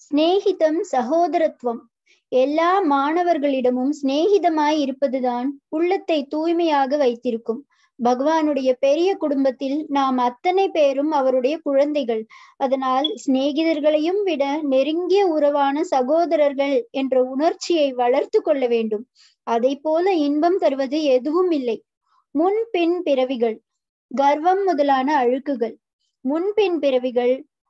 சிநேகிதம் சகோதரத்துவம் எல்லா மாணவர்களிடமும் சிநேகிதமாய் இருப்பதுதான் உள்ளத்தை தூய்மையாக வைத்திருக்கும் பகவானுடைய பெரிய குடும்பத்தில் நாம் அத்தனை பேரும் அவருடைய குழந்தைகள் அதனால் சிநேகிதர்களையும் விட நெருங்கிய உறவான சகோதரர்கள் என்ற உணர்ச்சியை வளர்த்து கொள்ள வேண்டும் அதை போல இன்பம் தருவது எதுவும் இல்லை முன் பின் பிறவிகள் கர்வம் முதலான அழுக்குகள் முன்பின் பிறவிகள்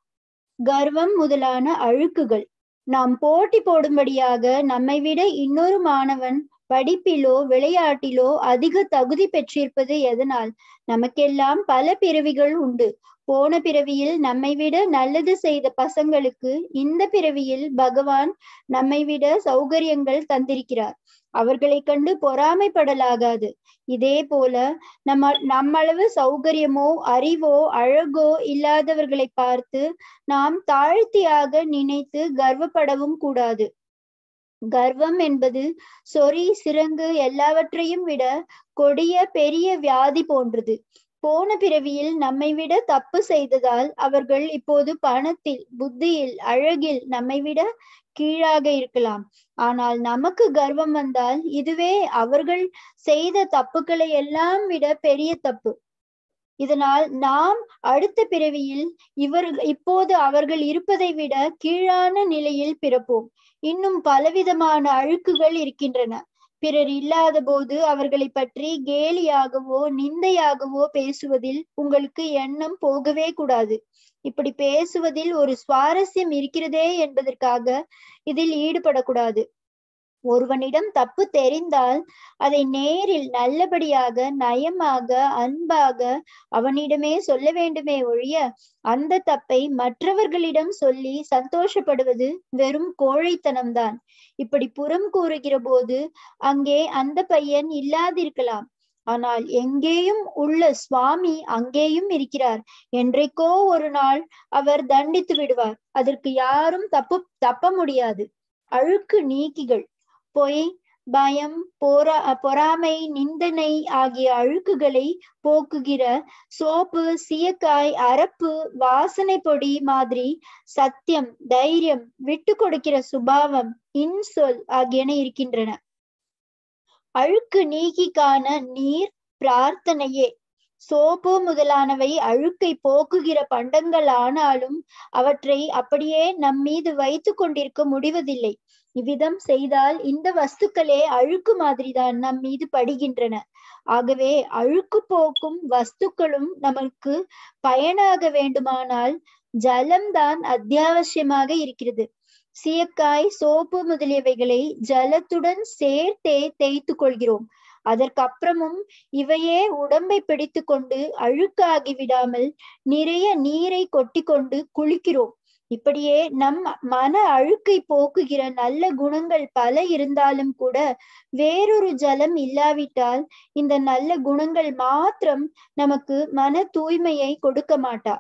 கர்வம் முதலான அழுக்குகள் நாம் போட்டி போடும்படியாக நம்மை விட இன்னொரு மாணவன் படிப்பிலோ விளையாட்டிலோ அதிக தகுதி பெற்றிருப்பது எதனால் நமக்கெல்லாம் பல பிறவிகள் உண்டு போன பிறவியில் நம்மை விட நல்லது செய்த பசங்களுக்கு இந்த பிறவியில் பகவான் நம்மை விட சௌகரியங்கள் தந்திருக்கிறார் அவர்களை கண்டு பொறாமைப்படலாகாது இதே போல நம்ம நம்மளவு சௌகரியமோ அறிவோ அழகோ இல்லாதவர்களை பார்த்து நாம் தாழ்த்தியாக நினைத்து கர்வப்படவும் கூடாது கர்வம் என்பது சொறி சிறங்கு எல்லாவற்றையும் விட கொடிய பெரிய வியாதி போன்றது போன பிறவியில் நம்மை விட தப்பு செய்ததால் அவர்கள் இப்போது பணத்தில் புத்தியில் அழகில் நம்மை விட கீழாக இருக்கலாம் ஆனால் நமக்கு கர்வம் வந்தால் இதுவே அவர்கள் செய்த தப்புக்களை எல்லாம் விட பெரிய தப்பு இதனால் நாம் அடுத்த பிறவியில் இவர்கள் இப்போது அவர்கள் இருப்பதை விட கீழான நிலையில் பிறப்போம் இன்னும் பலவிதமான அழுக்குகள் இருக்கின்றன பிறர் இல்லாத போது அவர்களை பற்றி கேலியாகவோ நிந்தையாகவோ பேசுவதில் உங்களுக்கு எண்ணம் போகவே கூடாது இப்படி பேசுவதில் ஒரு சுவாரஸ்யம் இருக்கிறதே என்பதற்காக இதில் ஈடுபடக்கூடாது ஒருவனிடம் தப்பு தெரிந்தால் அதை நேரில் நல்லபடியாக நயமாக அன்பாக அவனிடமே சொல்ல வேண்டுமே ஒழிய அந்த தப்பை மற்றவர்களிடம் சொல்லி சந்தோஷப்படுவது வெறும் கோழைத்தனம்தான் இப்படி புறம் கூறுகிற போது அங்கே அந்த பையன் இல்லாதிருக்கலாம் ஆனால் எங்கேயும் உள்ள சுவாமி அங்கேயும் இருக்கிறார் என்றைக்கோ ஒரு நாள் அவர் தண்டித்து விடுவார் அதற்கு யாரும் தப்பு தப்ப முடியாது அழுக்கு நீக்கிகள் பொய் பயம் பொறா பொறாமை நிந்தனை ஆகிய அழுக்குகளை போக்குகிற சோப்பு சீயக்காய் அரப்பு வாசனை பொடி மாதிரி சத்தியம் தைரியம் விட்டு கொடுக்கிற சுபாவம் இன்சொல் ஆகியன இருக்கின்றன அழுக்கு நீக்கிக்கான நீர் பிரார்த்தனையே சோப்பு முதலானவை அழுக்கை போக்குகிற பண்டங்கள் ஆனாலும் அவற்றை அப்படியே நம் மீது வைத்து கொண்டிருக்க முடிவதில்லை இவ்விதம் செய்தால் இந்த வஸ்துக்களே அழுக்கு மாதிரிதான் நம் மீது படுகின்றன ஆகவே அழுக்கு போக்கும் வஸ்துக்களும் நமக்கு பயனாக வேண்டுமானால் ஜலம்தான் அத்தியாவசியமாக இருக்கிறது சீயக்காய் சோப்பு முதலியவைகளை ஜலத்துடன் சேர்த்தே தேய்த்து கொள்கிறோம் அதற்கப்புறமும் இவையே உடம்பை பிடித்து கொண்டு அழுக்காகி விடாமல் நிறைய நீரை கொட்டி கொண்டு குளிக்கிறோம் இப்படியே நம் மன அழுக்கை போக்குகிற நல்ல குணங்கள் பல இருந்தாலும் கூட வேறொரு ஜலம் இல்லாவிட்டால் இந்த நல்ல குணங்கள் மாத்திரம் நமக்கு மன தூய்மையை கொடுக்க மாட்டா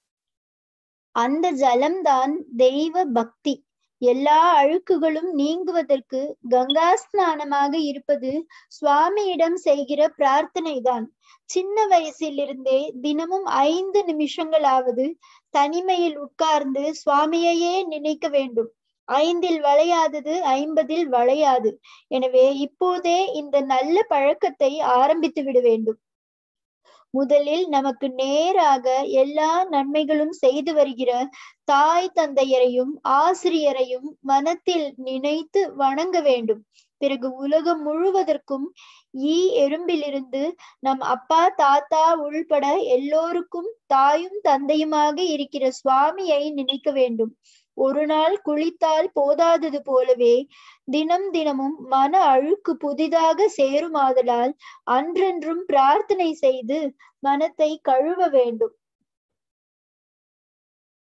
அந்த ஜலம்தான் தெய்வ பக்தி எல்லா அழுக்குகளும் நீங்குவதற்கு கங்கா ஸ்நானமாக இருப்பது சுவாமியிடம் செய்கிற பிரார்த்தனை தான் சின்ன வயசிலிருந்தே தினமும் ஐந்து நிமிஷங்களாவது தனிமையில் உட்கார்ந்து சுவாமியையே நினைக்க வேண்டும் ஐந்தில் வளையாதது ஐம்பதில் வளையாது எனவே இப்போதே இந்த நல்ல பழக்கத்தை ஆரம்பித்து விட வேண்டும் முதலில் நமக்கு நேராக எல்லா நன்மைகளும் செய்து வருகிற தாய் தந்தையரையும் ஆசிரியரையும் மனத்தில் நினைத்து வணங்க வேண்டும் பிறகு உலகம் முழுவதற்கும் ஈ எறும்பிலிருந்து நம் அப்பா தாத்தா உள்பட எல்லோருக்கும் தாயும் தந்தையுமாக இருக்கிற சுவாமியை நினைக்க வேண்டும் ஒரு நாள் குளித்தால் போதாதது போலவே தினம் தினமும் மன அழுக்கு புதிதாக சேருமாதலால் அன்றென்றும் பிரார்த்தனை செய்து மனத்தை கழுவ வேண்டும்